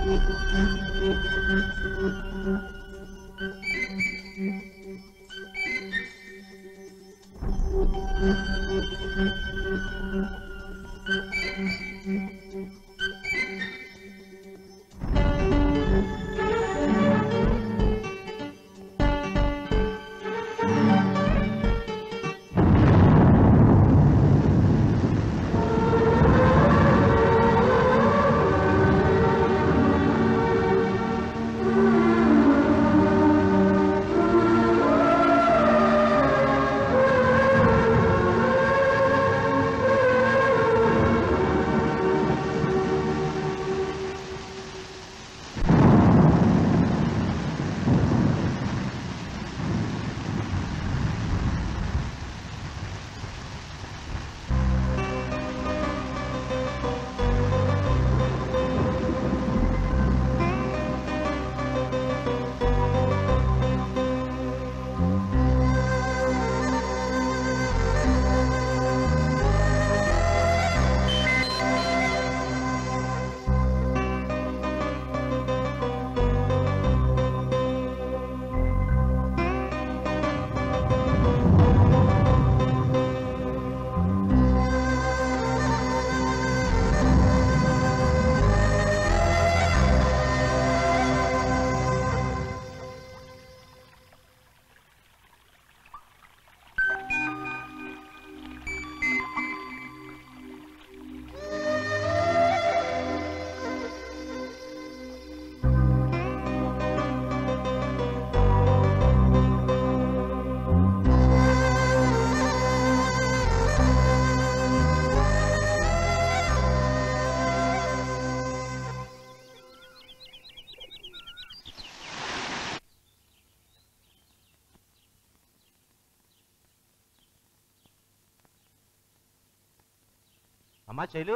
అమ్మా Shailu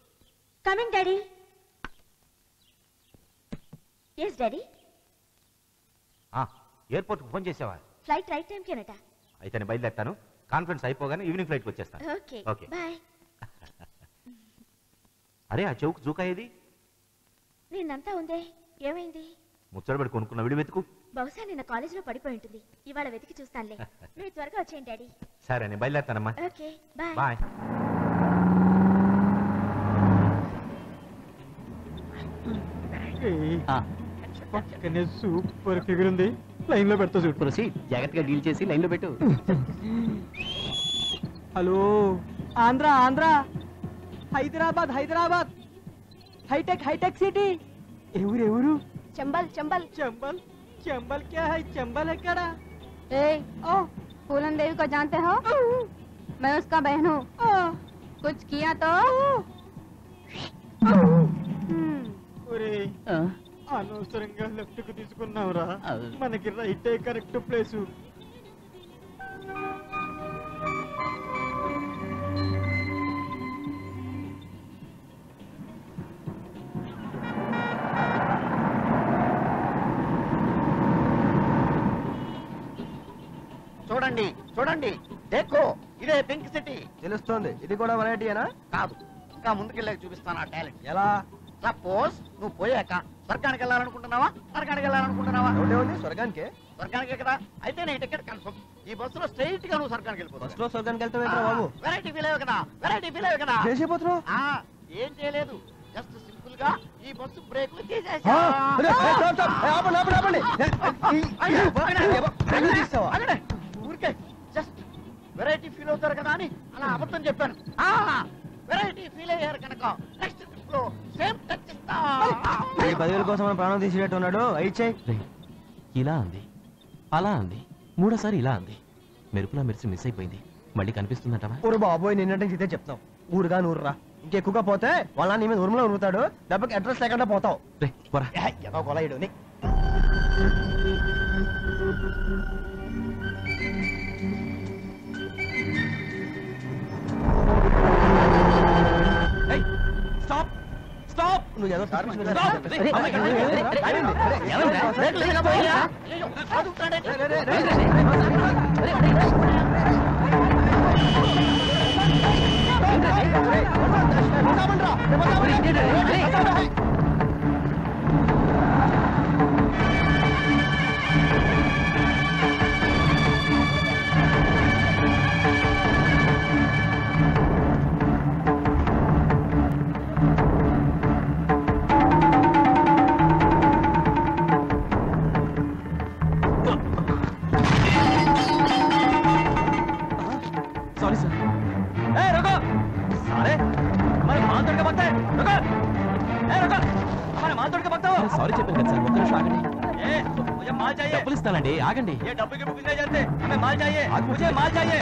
coming daddy yes daddy ఆ, ఎయిర్పోర్ట్కి ఫోన్ చేసావా ఫ్లైట్ రైట్ టైంకేనట అయితే నేను బయలుదేరుతాను కాన్ఫరెన్స్ అయిపోగానే ఈవినింగ్ ఫ్లైట్కి వచ్చేస్తాను ఓకే ఓకే బాయ్ అరే ఆ చౌక్ జూకా ఏది నిన్నంతా ఉందే ఏమైంది ముచ్చటబడి కొనుక్కున్న విడి వెతుకు బహుశా నిన్న కాలేజీలో పడిపోయి ఉంటుంది ఇవాళ వెతికి చూస్తానులే మీరు త్వరగా వచ్చేయండి డాడీ సరే నేను బయలుదేరుతానమ్మా ఓకే బాయ్ బాయ్ పక్కనే సూపర్ ఫిగర్ ఉంది లైన్ లో పెడతా చూడు ప్రొసీడ్ జాగ్రత్తగా డీల్ చేసి లైన్ లో పెట్టు hello Andhra Andhra Hyderabad Hyderabad Hitech Hitech City ఎవరు ఎవరు చంబల్ చంబల్ चंबल चंबल क्या है चंबल है क्या ए, ओ, फूलन देवी को जानते हो मैं उसका बहन हूँ कुछ किया तो हम्म, ఒరే ఆ, అనవసరంగా లెఫ్ట్ కు తీసుకున్నావురా ఆ. మనకి రైటే కరెక్ట్ ప్లేస్ చూడండి చూడండి దేకో ఇదే పింక్ సిటీ తెలుస్తోంది ఇది కూడా వెరైటీనా కాదు ఇంకా ముందుకెళ్ళాక చూపిస్తాను ఆ టాలెంట్ ఎలా సపోజ్ నువ్వు పోయాక స్వర్గానికి వెళ్ళాలనుకుంటున్నావా నరకానికి వెళ్ళాలనుకుంటున్నావా ఒకటే ఉంది స్వర్గానికి స్వర్గానికే కదా అయితే నీ టికెట్ కన్ఫర్మ్ ఈ బస్సులో స్ట్రైట్ గా నువ్వు స్వర్గానికి బస్ వెళ్ళిపోతావు లో స్వర్గానికి వెళ్తావేంట్రా బాబు వెరైటీ ఫీల్ అయ్యవు కదా వెరైటీ ఫీల్ అయ్యవు కదా చేసిపోతున్నావు ఆ, ఏం చేయలేదు జస్ట్ సింపుల్ గా ఈ బస్సు బ్రేకులు ఆ, తీసేసా అరే, ఏ, స్టాప్, స్టాప్. ఏ, ఆపండి, ఆపండి, ఆపండి. ఏ, ఈ, ఆగండి, ఏ, ఆగండి. ఏ, బ్రేకులు తీస్తావా? ఆగండి. ఊరికే జస్ట్ వెరైటీ ఫీల్ అవుతారు కదా అని అలా అబద్ధం చెప్పాను వెరైటీ ఫీల్ అయ్యారు కనుక నెక్స్ట్ ట్రిప్ లో సేమ్ టచ్ ఇస్తా ఈ పదివేల కోసం మన ప్రాణం తీసేటట్టు ఉన్నాడు అయిచ్చాయి రేయ్, ఇలా అంది అలా అంది మూడోసారి ఇలా అంది మెరుపులా మెరిసి మిస్ అయిపోయింది మళ్ళీ కనిపిస్తుందంటావా ఊరు బాబోయ్ నిన్నటి ఇదే చెప్తాం ఊరుగా నూరురా ఇంకెక్కువగా పోతే వాళ్ళ నీ మీద ఉరుములో ఉరుకుతాడు దెబ్బకి అడ్రస్ లేకుండా పోతావు రే పోరా ఏ, ఏదో కొలయుడు నీ స్టాప్ స్టాప్ నువ్వు ఏదో suspicious గా Stop. చెప్పేసి- అరే, అరే, అరే, అరే, అరే, ఏమైంది? అరే, ఏమైంది? బ్రేకులు లేకపోయా? అయ్యో, అదుగుతాడే. అరే, అరే, అరే, माल तोड़ के भागता हो సారీ చెప్పాను కదా సార్ ఒక్క నిమిషం ఆగండి ए, मुझे माल चाहिए డబ్బులు ఇస్తానండి ఆగండి ये डब्बे के बुकिंग नहीं जानते हमें माल चाहिए मुझे माल चाहिए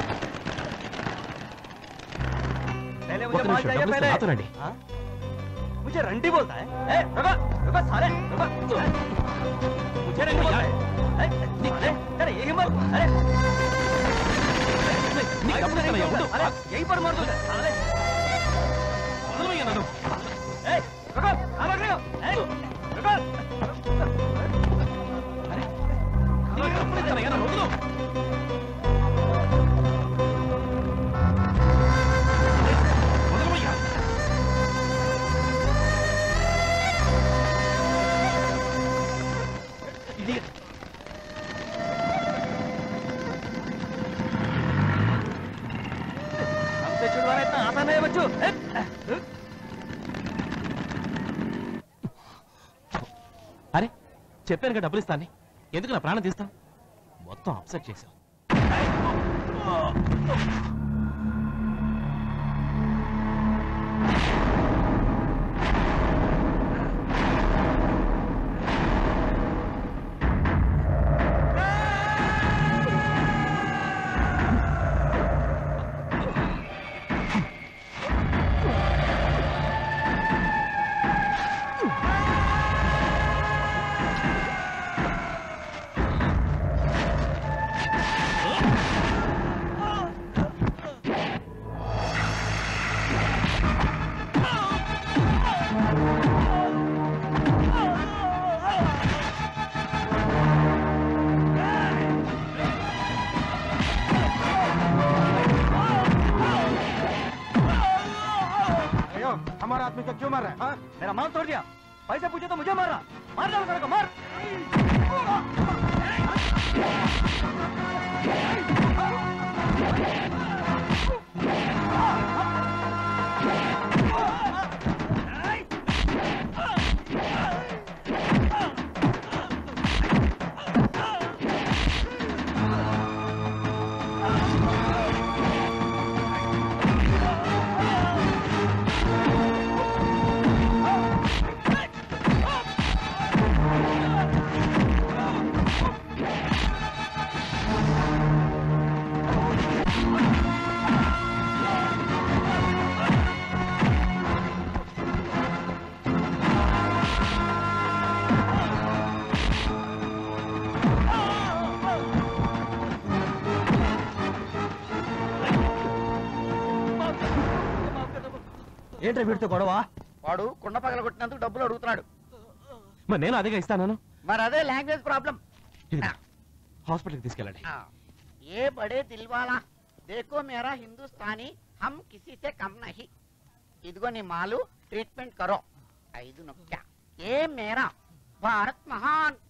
पहले ఒక్క मुझे माल నిమిషం चाहिए డబ్బులు पहले ఇస్తాను, నాతో రండి हाँ? मुझे रंडी बोलता है ए, रुको रुको साले रुको मुझे रंडी बोलता है ए, अरे अरे ये हिम्मत अरे నీకు డబ్బులు ఇస్తానయ్యా, ఉండు. अरे यहीं पर मार दो साले వదలవయ్యా నన్ను. ए, रुको कहाँ भाग रहे हो ए, रुको నీకు డబ్బులు ఇస్తానయ్యా, నన్ను వదలు. వదలవయ్యా. ఇది हमसे छुड़वाना इतना आसान है बच्चों ए, అరే చెప్పాను కదా డబ్బులు ఇస్తాను ఎందుకు నా ప్రాణం తీస్తాం మొత్తం అప్సెట్ చేశావు అయ్యో हमारा आदमी को क्यों मार रहा है हाँ? मेरा माल तोड़ दिया पैसे पूछे तो मुझे मार रहा मार डालो सड़क को, मार ఏంట్రా వీడితో గొడవ వాడు కుండ పగల కొట్టినందుకు డబ్బులు అడుగుతున్నాడు మరి నేను అదేగా ఇస్తాను మరి అదే లాంగ్వేజ్ ప్రాబ్లం హాస్పిటల్కి తీసుకెళ్ళండి ఏ బడే దిల్వాలా దేకో మేరా హిందుస్థానీ హమ్ కిసీ సే కమ్ నహి ఇదిగో నీ మాలు ట్రీట్మెంట్ కరో ఐదు నొక్కా ఏ మేరా భారత్ మహాన్